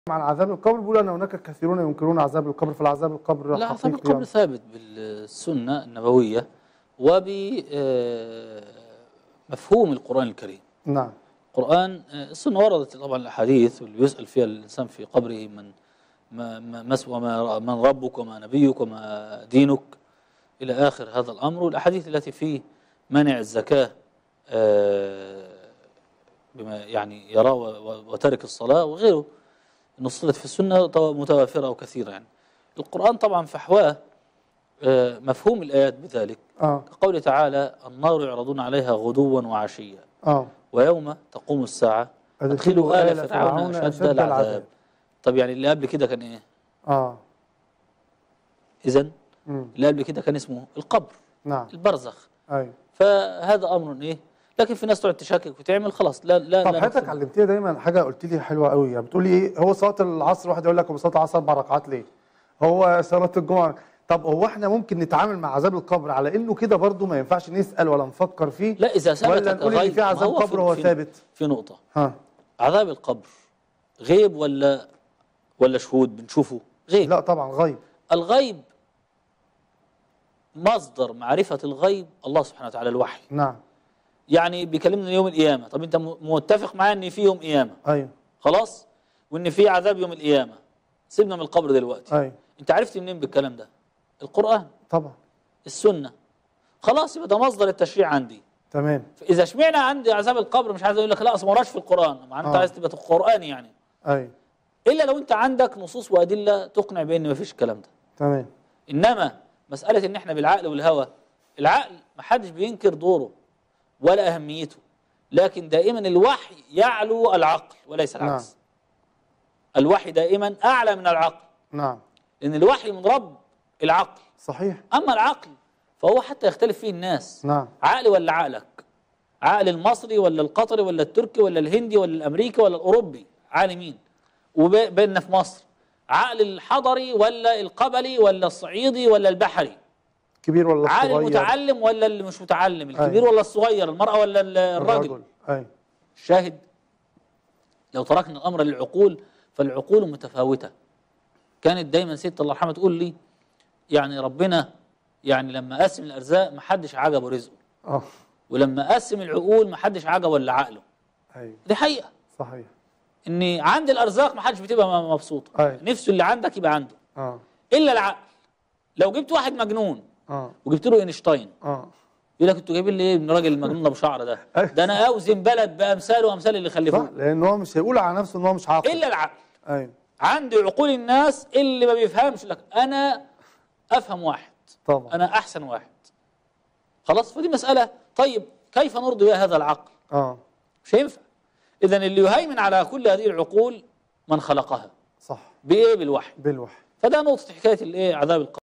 عن عذاب القبر بيقول ان هناك كثيرون ينكرون عذاب القبر فالعذاب القبر لا عذاب حقيقي القبر يعني. ثابت بالسنة النبوية وبمفهوم القرآن الكريم نعم القرآن آه، السنة وردت طبعا الأحاديث واللي بيسأل فيها الإنسان في قبره من ما ما ما اسم- وما من ربك وما نبيك وما دينك إلى آخر هذا الأمر والأحاديث التي في منع الزكاة آه، بما يعني يرى و- و- وترك الصلاة وغيره نصلت في السنة تو- متوافرة وكثيرة يعني القرآن طبعا فحواه آه، مفهوم الآيات بذلك اه كقوله تعالى النار يعرضون عليها غدوا وعشيا اه ويوم تقوم الساعة أدخلوا أدخلوا آل فرعون أشد العذاب طب يعني اللي قبل كده كان إيه؟ اه إذا مم. اللي قبل كده كان اسمه القبر نعم البرزخ ايوه فهذا أمر إيه؟ لكن في ناس تقعد تشكك وتعمل خلاص لا لا طب لا حضرتك نقصد. علمتني دايما حاجه قلت لي حلوه قوي يعني بتقولي ايه هو صلاه العصر واحد يقول لك هو صلاه العصر اربع ركعات ليه؟ هو صلاه الجمعه طب هو احنا ممكن نتعامل مع عذاب القبر على انه كده برضه ما ينفعش نسال ولا نفكر فيه لا إذا ثبت ولا نقول ان غيب في ما عذاب في- قبر هو في- ثابت في نقطة ها عذاب القبر غيب ولا ولا شهود بنشوفه غيب لا طبعا غيب الغيب مصدر معرفة الغيب الله سبحانه وتعالى الوحي نعم يعني بيكلمنا يوم القيامة طب انت م- متفق معايا ان في يوم قيامة ايوه خلاص وان في عذاب يوم القيامة سيبنا من القبر دلوقتي ايوه انت عرفت منين بالكلام ده القرآن طبعا السنة خلاص يبقى ده مصدر التشريع عندي تمام فاذا اشمعنى عندي عذاب القبر مش عايز اقول لك لا اصل ما وراش في القرآن مع انت آه. عايز تبقى قرآني يعني ايوه الا لو انت عندك نصوص وادله تقنع بان ما فيش الكلام ده تمام انما مساله ان احنا بالعقل والهوى العقل ما حدش بينكر دوره ولا اهميته لكن دائما الوحي يعلو العقل وليس العكس نعم. الوحي دائما اعلى من العقل نعم لان الوحي من رب العقل صحيح اما العقل فهو حتى يختلف فيه الناس نعم عقل ولا عقلك عقل المصري ولا القطري ولا التركي ولا الهندي ولا الامريكي ولا الاوروبي عقل مين وبيننا في مصر عقل الحضري ولا القبلي ولا الصعيدي ولا البحري كبير ولا عقل صغير المتعلم ولا اللي مش متعلم الكبير أيوة. ولا الصغير المرأة ولا ال- الراجل ايوه الشاهد لو تركنا الامر للعقول فالعقول متفاوته كانت دايما ست الله يرحمها تقول لي يعني ربنا يعني لما قسم الارزاق ما حدش عجبه رزقه اه ولما قسم العقول ما حدش عجبه الا عقله ايوه دي حقيقه صحيح ان عند الارزاق ما حدش بتبقى م- مبسوطه أيوة. نفسه اللي عندك يبقى عنده اه الا العقل لو جبت واحد مجنون اه وجبت له اينشتاين اه يقول لك انتوا جايبين لي ايه من الراجل المجنون ابو شعر ده أيوة. ده انا اوزن بلد بامثاله وامثال اللي صح خلفوه لان هو مش هيقول على نفسه ان هو مش عاقل الا العقل ايوه عند عقول الناس اللي ما بيفهمش لك انا افهم واحد طبعا انا احسن واحد خلاص فدي مساله طيب كيف نرضي بها هذا العقل اه مش هينفع اذا اللي يهيمن على كل هذه العقول من خلقها صح بايه بالوحي بالوحي فده نقطه حكايه الايه عذاب القبر